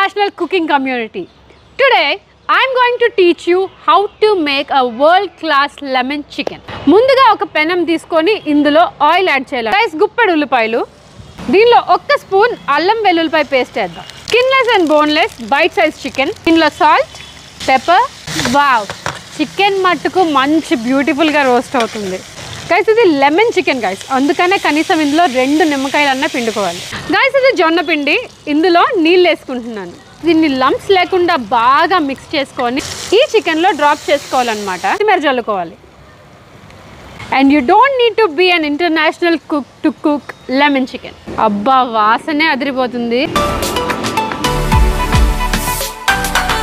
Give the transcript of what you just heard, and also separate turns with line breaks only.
international cooking community. Today, I'm going to teach you how to make a world class lemon chicken. ముందుగా ఒక పెనం తీసుకొని ఇందులో oil add చేయాలి rice గుప్పెడు ఉల్లిపాయలు దీనిలో ఒక్క స్పూన్ అల్లం వెల్లుల్లిపాయ పేస్ట్ వేద్దాం skinless and boneless bite size chicken దీనిలో సాల్ట్ పెప్పర్ వావ్ చికెన్ మట్టుకు మంచి బ్యూటిఫుల్గా రోస్ట్ అవుతుంది గైస్ ఇది లెమన్ చికెన్ గైస్ అందుకనే కనీసం ఇందులో రెండు నిమ్మకాయలన్నా పిండుకోవాలి గైస్ ఇది జొన్న పిండి ఇందులో నీళ్ళు వేసుకుంటున్నాను దీన్ని లంప్స్ లేకుండా బాగా మిక్స్ చేసుకొని ఈ చికెన్లో డ్రాప్ చేసుకోవాలన్నమాట మీరు చల్లుకోవాలి and you don't need to be an international cook to cook lemon chicken అబ్బా వాసనే అదిరిపోతుంది